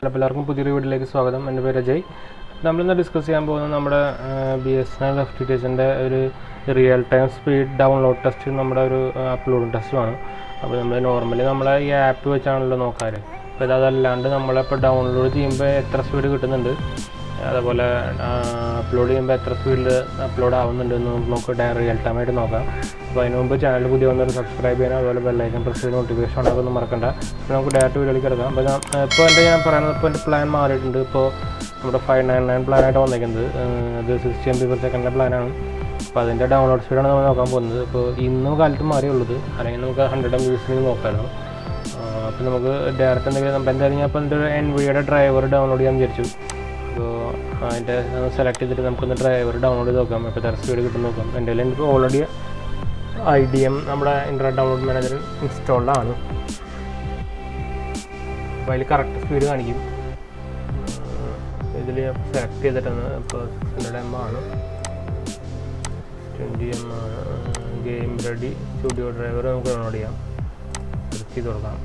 അപ്പോൾ എല്ലാവർക്കും പുതിയൊരു വീഡിയോയിലേക്ക് സ്വാഗതം എൻ്റെ പേര് അജയ് നമ്മളിന്ന് ഡിസ്കസ് ചെയ്യാൻ പോകുന്നത് നമ്മുടെ B S N L F T T എച്ചിൻ്റെ ഒരു real time speed download test നമ്മുടെ ഒരു അപ്ലോഡ് ടെസ്റ്റുമാണ് അപ്പോൾ നമ്മൾ നോർമലി നമ്മളെ ഈ ആപ്പ് വെച്ചാണല്ലോ നോക്കാറ് അപ്പോൾ ഇത് അതല്ലാണ്ട് നമ്മളിപ്പോൾ ഡൗൺലോഡ് ചെയ്യുമ്പോൾ എത്ര സ്പീഡ് കിട്ടുന്നുണ്ട് അതേപോലെ അപ്ലോഡ് ചെയ്യുമ്പോൾ എത്ര സ്പീഡിൽ അപ്ലോഡ് ആവുന്നുണ്ട് എന്ന് നമുക്ക് റിയൽ ടൈം ആയിട്ട് നോക്കാം അപ്പോൾ അതിന് മുമ്പ് ചാനൽ പുതിയ വന്നൊരു സബ്സ്ക്രൈബ് ചെയ്യാനും അതുപോലെ ബെല്ലൈക്കൻ പ്രസ് ചെയ്ത് നോട്ടിഫിക്കേഷൻ ഉണ്ടാകുമെന്ന് മറക്കണ്ട അപ്പോൾ നമുക്ക് ഡയറക്റ്റ് വീഡിയോയിലേക്ക് എടുക്കാം അപ്പോൾ ഞാൻ ഇപ്പോൾ എൻ്റെ ഞാൻ പറയുന്നത് ഇപ്പോൾ എൻ്റെ പ്ലാൻ മാറിയിട്ടുണ്ട് ഇപ്പോൾ നമ്മുടെ ഫൈവ് നയൻ നയൻ പ്ലാനായിട്ട് വന്നിരിക്കുന്നത് അത് സിക്സ്റ്റി എം ബി പെർ സെക്കൻഡിൻ്റെ പ്ലാനാണ് അപ്പോൾ അതിൻ്റെ ഡൗൺലോഡ് സ്പീഡാണ് നമ്മൾ നോക്കാൻ പോകുന്നത് ഇപ്പോൾ ഇന്നും കാലത്ത് മാറിയുള്ളത് അല്ലെങ്കിൽ നമുക്ക് ഹൺഡ്രഡ് എം ബി എസിൽ നോക്കാമായിരുന്നു അപ്പോൾ നമുക്ക് ഡയറക്റ്റ് എന്തെങ്കിലും നമ്മൾ എന്തായാലും ഞാൻ ഇപ്പോൾ എൻ്റെ ഒരു എൻ വിയുടെ ഡ്രൈവർ ഡൗൺലോഡ് ചെയ്യാൻ വിചാരിച്ചു അപ്പോൾ അതിൻ്റെ സെലക്ട് ചെയ്തിട്ട് നമുക്കൊന്ന് ഡ്രൈവർ ഡൗൺലോഡ് ചെയ്ത് നോക്കാം ഇപ്പോൾ എത്ര സ്പീഡ് കിട്ടും നോക്കാം എൻ്റെ കയ്യിൽ എനിക്ക് ഓൾറെഡി ഐ ഡി എം നമ്മുടെ ഇൻ്റർനെറ്റ് ഡൗൺലോഡ് മാനേജർ ഇൻസ്റ്റാൾഡാണ് അപ്പോൾ അതിൽ കറക്റ്റ് സ്പീഡ് കാണിക്കും ഇതിൽ സെലക്ട് ചെയ്തിട്ടാണ് ഇപ്പോൾ സിക്സ് ഹൺഡ്രഡ് എം ആണ് ട്വൻറ്റി എം ആണ് ഗെയിം റെഡി സ്റ്റുഡിയോ ഡ്രൈവർ നമുക്ക് ഡൗൺലോഡ് ചെയ്യാം സെലക്ട് ചെയ്ത് കൊടുക്കാം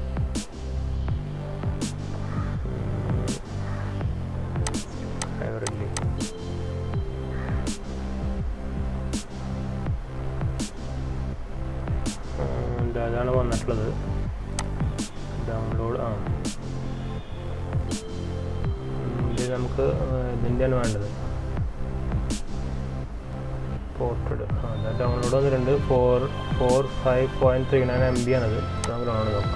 ഡ്രൈവർ റെഡി അതാണ് വന്നിട്ടുള്ളത് ഡൗൺലോഡ് ആ ഇത് നമുക്ക് ഇതിൻ്റെയാണ് വേണ്ടത് പോർട്ടഡ് ആ അതാ ഡൗൺലോഡ് വന്നിട്ടുണ്ട് four four five point three nine M B ആണത് നമുക്ക് ഡൗൺലോഡ് നോക്കാം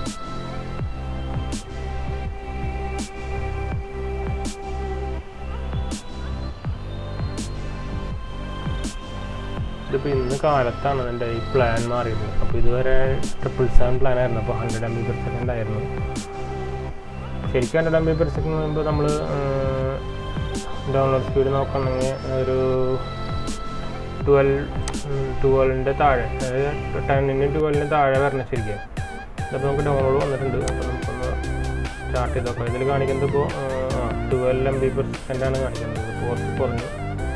ഇതിപ്പോൾ ഇന്ന് കാലത്താണ് എൻ്റെ ഈ പ്ലാൻ മാറിയത് അപ്പോൾ ഇതുവരെ ട്രിപ്പിൾ സെവൻ പ്ലാൻ ആയിരുന്നു അപ്പോൾ hundred M B per second ആയിരുന്നു ശരിക്കും hundred M B per second പറയുമ്പോൾ നമ്മൾ ഡൗൺലോഡ് സ്പീഡ് നോക്കണമെങ്കിൽ ഒരു ട്വൽവ് ട്വൽവിൻ്റെ താഴെ അതായത് ടെന്നിനും ട്വൽവിന് താഴെ വരണം ശരിക്കും ഇതിപ്പോൾ നമുക്ക് ഡൗൺലോഡ് വന്നിട്ടുണ്ട് അപ്പോൾ നമുക്കൊന്ന് സ്റ്റാർട്ട് ചെയ്ത് നോക്കാം ഇതിൽ കാണിക്കുന്നത് ഇപ്പോൾ ട്വൽവ് എം ബി പെർ സെക്കൻഡാണ് കാണിക്കുന്നത് കുറച്ച് കുറഞ്ഞു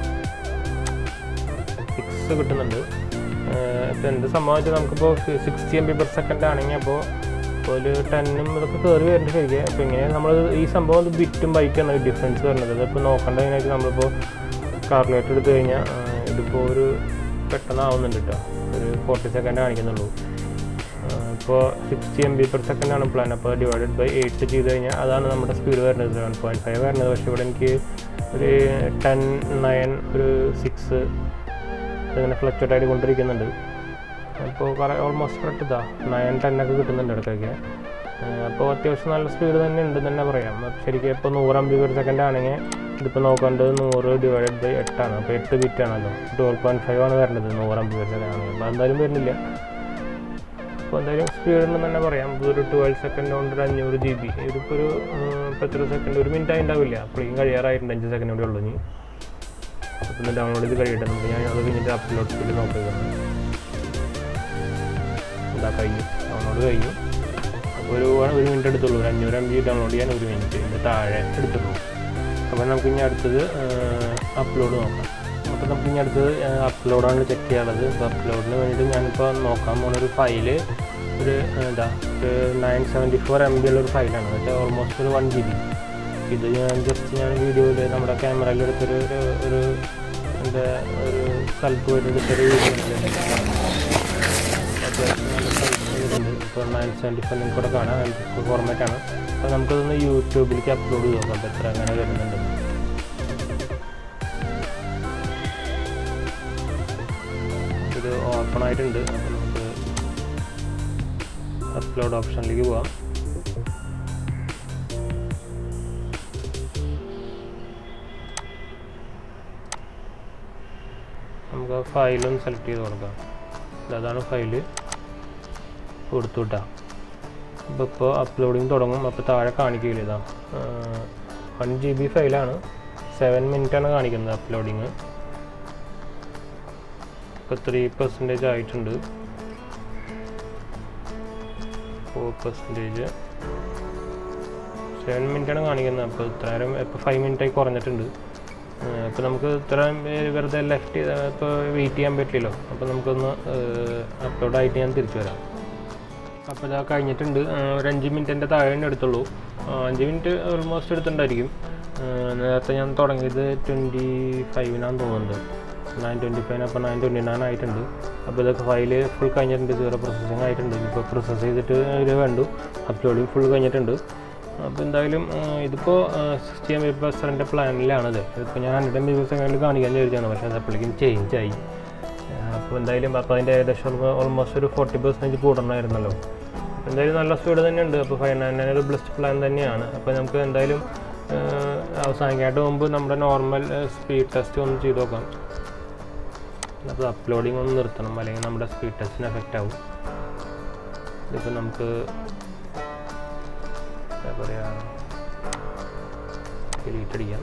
സിക്സ് കിട്ടുന്നുണ്ട് ഇപ്പോൾ എന്ത് സംഭവിച്ചാൽ നമുക്കിപ്പോൾ sixty M B per second ആണെങ്കിൽ അപ്പോൾ ഒരു ടെന്നും ഇതൊക്കെ കയറി വരുന്നുണ്ട് ശരിക്കും അപ്പോൾ ഇങ്ങനെ നമ്മൾ ഈ സംഭവം ഇത് ബിറ്റും ബൈക്കാണ് ഡിഫറൻസ് വരുന്നത് ഇതിപ്പോൾ നോക്കേണ്ടതിനായിട്ട് നമ്മളിപ്പോൾ കാർക്കുലേറ്റർ എടുത്തു കഴിഞ്ഞാൽ ഇതിപ്പോൾ ഒരു പെട്ടെന്ന് ആവുന്നുണ്ട് കേട്ടോ ഒരു ഫോർട്ടി സെക്കൻഡ് കാണിക്കുന്നുള്ളൂ ഇപ്പോൾ sixty M B per second ആണ് പ്ലാൻ അപ്പോൾ ഡിവൈഡഡ് ബൈ എയ്റ്റ് ചെയ്ത് കഴിഞ്ഞാൽ അതാണ് നമ്മുടെ സ്പീഡ് വരുന്നത് സെവൻ പോയിൻറ്റ് ഫൈവ് വരുന്നത് പക്ഷേ ഇവിടെ എനിക്ക് ഒരു ടെൻ നയൻ ഒരു സിക്സ് ഇങ്ങനെ ഫ്ലക്ച്വേറ്റ് ആയിട്ട് കൊണ്ടിരിക്കുന്നുണ്ട് അപ്പോൾ കുറേ ഓൾമോസ്റ്റ് കറക്റ്റ് ഇതാ നയൻ ടെന്നൊക്കെ കിട്ടുന്നുണ്ട് ഇടയ്ക്കൊക്കെ അപ്പോൾ അത്യാവശ്യം നല്ല സ്പീഡ് തന്നെ ഉണ്ട് തന്നെ പറയാം ശരിക്കും ഇപ്പോൾ നൂറ് എം ബി പെർ സെക്കൻഡ് ആണെങ്കിൽ ഇതിപ്പോൾ നോക്കേണ്ടത് നൂറ് ഡിവൈഡഡ് ബൈ എട്ടാണ് അപ്പോൾ എട്ട് ബിറ്റ് ആണല്ലോ ട്വൽവ് പോയിൻറ്റ് ഫൈവ് ആണ് വരുന്നത് നൂറ് എം ബി പെർ സെക്കൻഡ് ആണെങ്കിൽ അപ്പോൾ എന്തായാലും വരുന്നില്ല അപ്പോൾ എന്തായാലും സ്പീഡ് ഉണ്ടെന്ന് തന്നെ പറയാം ഒരു ട്വൽവ് സെക്കൻഡ് കൊണ്ട് ഒരു അഞ്ഞൂറ് ജി ബി ഇതിപ്പോൾ ഒരു ഇപ്പോൾ എത്ര സെക്കൻഡ് ഒരു മിനിറ്റ് ആയി ഉണ്ടാവില്ല അപ്പോഴേക്കും കഴിയാറായിട്ടുണ്ട് അഞ്ച് സെക്കൻഡ് കൂടെ ഉള്ളൂ ഇനി അപ്പോൾ ഡൗൺലോഡ് ചെയ്ത് കഴിയട്ടെ നമുക്ക് ഞാൻ അത് കഴിഞ്ഞിട്ട് അപ്ലോഡ് സ്പീഡ് നോക്കുക ഇതാ കഴിഞ്ഞു ഡൗൺലോഡ് കഴിഞ്ഞു അപ്പോൾ ഒരു ഒരു മിനിറ്റ് എടുത്തുള്ളൂ ഒരു അഞ്ഞൂറ് എം ബി ഡൗൺലോഡ് ചെയ്യാൻ ഒരു മിനിറ്റ് ഇതിൻ്റെ താഴെ എടുത്തുള്ളൂ അപ്പോൾ നമുക്ക് ഇനി അടുത്തത് അപ്ലോഡ് നോക്കാം അപ്പോൾ നമുക്ക് ഇനി അടുത്തത് അപ്ലോഡാണ് ചെക്ക് ചെയ്യാനുള്ളത് അപ്പോൾ അപ്ലോഡിന് വേണ്ടിയിട്ട് ഞാനിപ്പോൾ നോക്കാൻ പോകുന്ന ഒരു ഫയല് ഒരു എന്താ ഒരു nine seventy four M B ഉള്ളൊരു ഫയലാണ് എന്ന് വെച്ചാൽ ഓൾമോസ്റ്റ് ഒരു വൺ ജി ബി ഇത് ഞാൻ ജസ്റ്റ് ഞാൻ വീഡിയോയിൽ നമ്മുടെ ക്യാമറയിൽ എടുത്തൊരു ഒരു ഒരു എൻ്റെ ഒരു സ്ഥലത്ത് പോയിട്ട് എടുത്തൊരു വീഡിയോ അത്യാവശ്യം നല്ല സ്ഥലത്ത് ഇപ്പോൾ നയൻ സെവൻറ്റി ഫോർ നിങ്ങൾക്ക് കൂടെ കാണാം ഫോർമാറ്റാണ് അപ്പോൾ നമുക്കതൊന്ന് യൂട്യൂബിലേക്ക് അപ്ലോഡ് ചെയ്ത് നോക്കാം അപ്പോൾ എത്ര അങ്ങനെ വരുന്നുണ്ട് ഇത് ഓപ്പൺ ആയിട്ടുണ്ട് അപ്പോൾ നമുക്ക് അപ്ലോഡ് ഓപ്ഷനിലേക്ക് പോവാം നമുക്ക് ആ ഫയലൊന്ന് സെലക്ട് ചെയ്ത് കൊടുക്കാം അതാണ് ഫയല് കൊടുത്തു വിട്ടാ അപ്പോൾ ഇപ്പോൾ അപ്ലോഡിങ് തുടങ്ങും അപ്പോൾ താഴെ കാണിക്കില്ല ഇതാ വൺ ജി ബി ഫയലാണ് സെവൻ മിനിറ്റാണ് കാണിക്കുന്നത് അപ്ലോഡിങ് ഇപ്പോൾ ത്രീ പെർസെൻറ്റേജ് ആയിട്ടുണ്ട് ഫോർ പെർസെൻറ്റേജ് സെവൻ മിനിറ്റാണ് കാണിക്കുന്നത് അപ്പോൾ ഇത്ര നേരം ഇപ്പോൾ ഫൈവ് മിനിറ്റായി കുറഞ്ഞിട്ടുണ്ട് ഇപ്പോൾ നമുക്ക് ഇത്ര വെറുതെ ലെഫ്റ്റ് ഇപ്പോൾ വെയിറ്റ് ചെയ്യാൻ പറ്റില്ലല്ലോ അപ്പോൾ നമുക്കൊന്ന് അപ്ലോഡ് ആയിട്ട് ഞാൻ തിരിച്ചു വരാം അപ്പോൾ ഇതാ കഴിഞ്ഞിട്ടുണ്ട് ആ, ഒരു അഞ്ച് മിനിറ്റിൻ്റെ താഴെ തന്നെ എടുത്തുള്ളൂ ആ, അഞ്ച് മിനിറ്റ് ഓൾമോസ്റ്റ് എടുത്തിട്ടുണ്ടായിരിക്കും ആ, നേരത്തെ ഞാൻ തുടങ്ങിയത് ട്വൻറ്റി ഫൈവിനാന്ന് തോന്നുന്നുണ്ട് നയൻ ട്വൻറ്റി ഫൈവ് അപ്പോൾ നയൻ ട്വൻറ്റി നയൻ ആയിട്ടുണ്ട് അപ്പോൾ ഇതൊക്കെ ഫയൽ ഫുൾ കഴിഞ്ഞിട്ടുണ്ട് സീറോ പ്രോസസ്സിങ് ആയിട്ടുണ്ട് ഇപ്പോൾ പ്രോസസ്സ് ചെയ്തിട്ട് ഇത് വേണ്ടു അപ്ലോഡിങ് ഫുൾ കഴിഞ്ഞിട്ടുണ്ട് അപ്പോൾ എന്തായാലും ആ, ഇതിപ്പോൾ സിക്സ്റ്റി എം ബി പ്ലസിൻ്റെ പ്ലാനിലാണിത് ഇതിപ്പോൾ ഞാൻ ഹൺഡ്രഡ് എം ബി പ്ലസ് എങ്ങനെ കാണിക്കാൻ വിചാരിച്ചാണ് പക്ഷേ അത് അപ്പോഴേക്കും ചേഞ്ച് ആയി അപ്പോൾ എന്തായാലും അപ്പോൾ അതിൻ്റെ ഏകദേശം ഓൾമോസ്റ്റ് ഒരു ഫോർട്ടി പെർസെൻറ്റേജ് കൂടണമായിരുന്നല്ലോ അപ്പോൾ എന്തായാലും നല്ല സ്പീഡ് തന്നെയുണ്ട് അപ്പോൾ ഫൈവ് നയൻ നയൻ ഒരു ബെസ്റ്റ് പ്ലാൻ തന്നെയാണ് അപ്പോൾ നമുക്ക് എന്തായാലും ആ, അവസാനിക്കാനായിട്ട് മുമ്പ് നമ്മുടെ നോർമൽ സ്പീഡ് ടെസ്റ്റ് ഒന്ന് ചെയ്ത് നോക്കാം അപ്പോൾ അപ്ലോഡിങ് ഒന്ന് നിർത്തണം അല്ലെങ്കിൽ നമ്മുടെ സ്പീഡ് ടെസ്റ്റിന് എഫക്റ്റ് ആവും ഇതിപ്പോൾ നമുക്ക് എന്താ പറയുക ഡിലീറ്റ് അടിക്കാം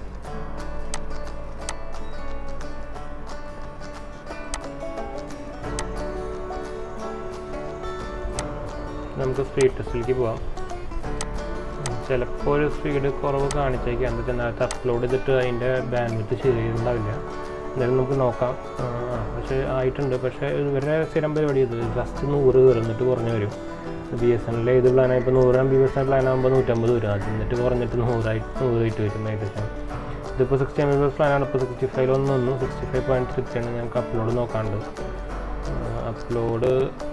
നമുക്ക് സ്പീഡ് ടെസ്റ്റിലേക്ക് പോവാം ചിലപ്പോൾ ഒരു സ്പീഡ് കുറവ് കാണിച്ചേക്കാം എന്താ വെച്ചാൽ നേരത്തെ അപ്ലോഡ് ചെയ്തിട്ട് അതിൻ്റെ ബാൻഡ്വിത്ത് ശരിയുണ്ടാവില്ല എന്തായാലും നമുക്ക് നോക്കാം ആ, പക്ഷേ ആയിട്ടുണ്ട് പക്ഷേ ഇവരുടെ സ്ഥിരം പരിപാടി ഇത് ഫസ്റ്റ് നൂറ് കയറും എന്നിട്ട് കുറഞ്ഞു വരും ബി എസ് എനിലെ ഏത് പ്ലാനാണ് ഇപ്പോൾ നൂറ് ബി എസ് എൻ പ്ലാൻ ആകുമ്പോൾ നൂറ്റമ്പത് വരും അത് എന്നിട്ട് കുറഞ്ഞിട്ട് നൂറായി നൂറായിട്ട് വരും ഏകദേശം ഇതിപ്പോൾ സിക്സ്റ്റി എം ബി എസ് പ്ലാനാണ് ഇപ്പോൾ സിക്സ്റ്റി ഫൈവ് ഒന്ന് വന്നു സിക്സ്റ്റി ഫൈവ് പോയിൻറ്റ് സിക്സ് ആണ് ഞങ്ങൾക്ക് അപ്ലോഡ് നോക്കാണ്ട് അപ്ലോഡ്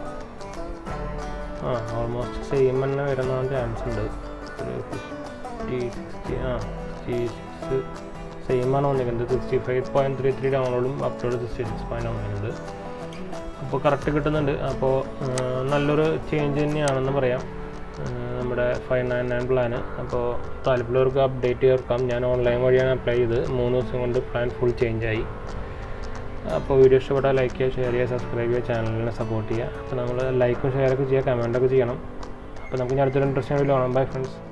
ആ ഓൾമോസ്റ്റ് സെയിം തന്നെ വരുന്ന ചാൻസ് ഉണ്ട് ഒരു ഫിഫ്റ്റി സിക്സ്റ്റി ആ സിക്സ്റ്റി സിക്സ് സെയിം ആണ് വന്നിരിക്കുന്നത് sixty five point three three ഡൗൺലോഡും അപ്ലോഡ് സിക്സ്റ്റി സിക്സ് പോയിൻ്റ് വന്നിരിക്കുന്നത് അപ്പോൾ കറക്റ്റ് കിട്ടുന്നുണ്ട് അപ്പോൾ നല്ലൊരു ചേഞ്ച് തന്നെയാണെന്ന് പറയാം ആ, നമ്മുടെ ഫൈവ് നയൻ നയൻ പ്ലാന് അപ്പോൾ താല്പര്യമുള്ളവർക്ക് അപ്ഡേറ്റ് ചേർക്കാം ഞാൻ ഓൺലൈൻ വഴിയാണ് അപ്ലൈ ചെയ്ത് മൂന്ന് ദിവസം കൊണ്ട് പ്ലാൻ ഫുൾ ചേഞ്ച് ആയി അപ്പോൾ വീഡിയോ ഇഷ്ടപ്പെട്ടാൽ ലൈക്ക് ചെയ്യുക ഷെയർ ചെയ്യുക സബ്സ്ക്രൈബ് ചെയ്യുക ചാനലിനെ സപ്പോർട്ട് ചെയ്യുക അപ്പോൾ നമ്മൾ ലൈക്കും ഷെയറൊക്കെ ചെയ്യുക കമൻറ്റൊക്കെ ചെയ്യണം അപ്പോൾ നമുക്ക് ഇനി അടുത്തൊരു ഇൻട്രസ്റ്റിംഗ് വീഡിയോ കാണാം ബൈ ഫ്രണ്ട്സ്